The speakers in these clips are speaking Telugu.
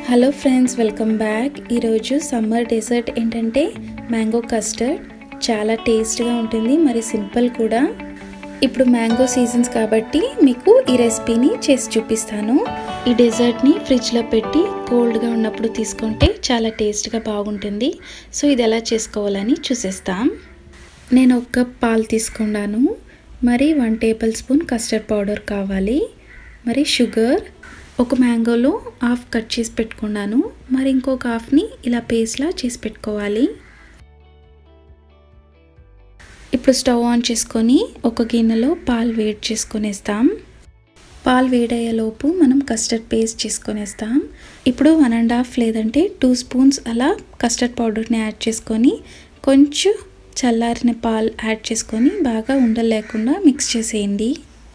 హలో ఫ్రెండ్స్ వెల్కమ్ బ్యాక్ ఈరోజు సమ్మర్ డెజర్ట్ ఏంటంటే మ్యాంగో కస్టర్డ్ చాలా టేస్ట్గా ఉంటుంది మరి సింపుల్ కూడా ఇప్పుడు మ్యాంగో సీజన్స్ కాబట్టి మీకు ఈ రెసిపీని చేసి చూపిస్తాను ఈ డెజర్ట్ని ఫ్రిడ్జ్లో పెట్టి కోల్డ్గా ఉన్నప్పుడు తీసుకుంటే చాలా టేస్ట్గా బాగుంటుంది సో ఇది ఎలా చేసుకోవాలని చూసేస్తాం నేను ఒక కప్ పాలు తీసుకున్నాను మరి one tablespoon custard powder కావాలి మరి షుగర్ ఒక మ్యాంగోలో హాఫ్ కట్ చేసి పెట్టుకున్నాను మరి ఇంకొక హాఫ్ని ఇలా పేస్ట్లా చేసి పెట్టుకోవాలి ఇప్పుడు స్టవ్ ఆన్ చేసుకొని ఒక గిన్నెలో పాలు వేడి చేసుకొనేస్తాం పాలు వేడయ్యేలోపు మనం కస్టర్డ్ పేస్ట్ చేసుకొనేస్తాం ఇప్పుడు వన్ అండ్ హాఫ్ లేదంటే టూ స్పూన్స్ అలా కస్టర్డ్ పౌడర్ని యాడ్ చేసుకొని కొంచెం చల్లారిన పాలు యాడ్ చేసుకొని బాగా ఉండలేకుండా మిక్స్ చేసేయండి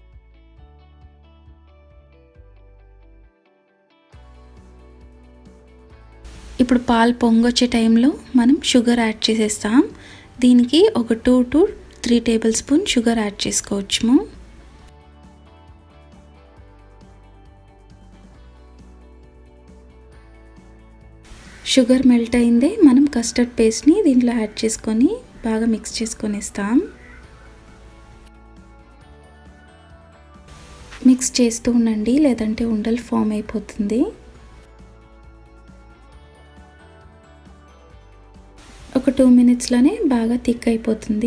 ఇప్పుడు పాలు పొంగొచ్చే టైంలో మనం షుగర్ యాడ్ చేసేస్తాం దీనికి ఒక two to three tablespoon sugar add చేసుకోవచ్చుము షుగర్ మెల్ట్ అయిందే మనం కస్టర్డ్ పేస్ట్ని దీంట్లో యాడ్ చేసుకొని బాగా మిక్స్ చేసుకొని ఇస్తాం మిక్స్ చేస్తూ ఉండండి లేదంటే ఉండలు ఫామ్ అయిపోతుంది ఒక టూ మినిట్స్లోనే బాగా థిక్ అయిపోతుంది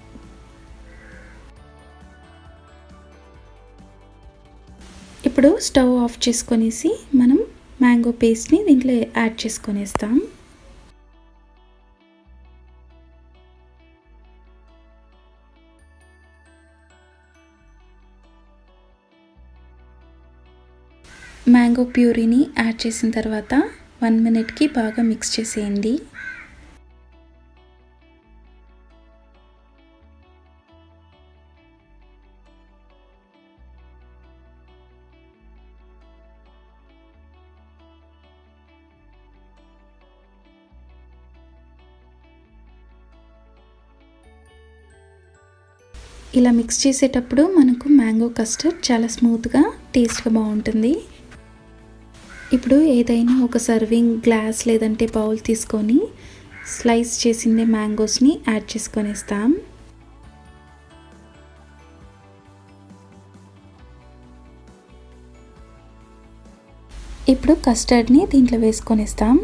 ఇప్పుడు స్టవ్ ఆఫ్ చేసుకొనేసి మనం మ్యాంగో పేస్ట్ని దీంట్లో యాడ్ చేసుకొనేస్తాం మ్యాంగో ప్యూరీని యాడ్ చేసిన తర్వాత వన్ మినిట్కి బాగా మిక్స్ చేసేయండి ఇలా మిక్స్ చేసేటప్పుడు మనకు మ్యాంగో కస్టర్డ్ చాలా స్మూత్గా టేస్ట్గా బాగుంటుంది ఇప్పుడు ఏదైనా ఒక సర్వింగ్ గ్లాస్ లేదంటే బౌల్ తీసుకొని స్లైస్ చేసిందే మ్యాంగోస్ని యాడ్ చేసుకొని ఇస్తాం ఇప్పుడు కస్టర్డ్ని దీంట్లో వేసుకొని ఇస్తాం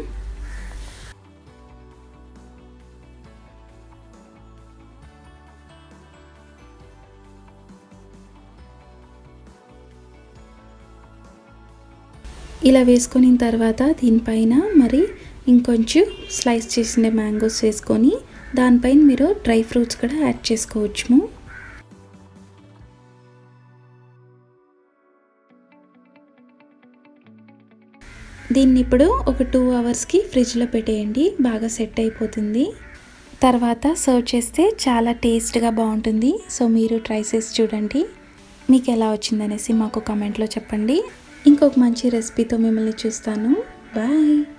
ఇలా వేసుకొని తర్వాత దీనిపైన మరి ఇంకొంచెం స్లైస్ చేసిన మ్యాంగోస్ వేసుకొని దానిపైన మీరు డ్రై ఫ్రూట్స్ కూడా యాడ్ చేసుకోవచ్చు దీన్ని ఇప్పుడు ఒక టూ అవర్స్కి ఫ్రిడ్జ్లో పెట్టేయండి బాగా సెట్ అయిపోతుంది తర్వాత సర్వ్ చేస్తే చాలా టేస్ట్గా బాగుంటుంది సో మీరు ట్రై చేసి చూడండి మీకు ఎలా వచ్చిందనేసి మాకు కమెంట్లో చెప్పండి ఇంకొక మంచి రెసిపీతో మిమ్మల్ని చూస్తాను బాయ్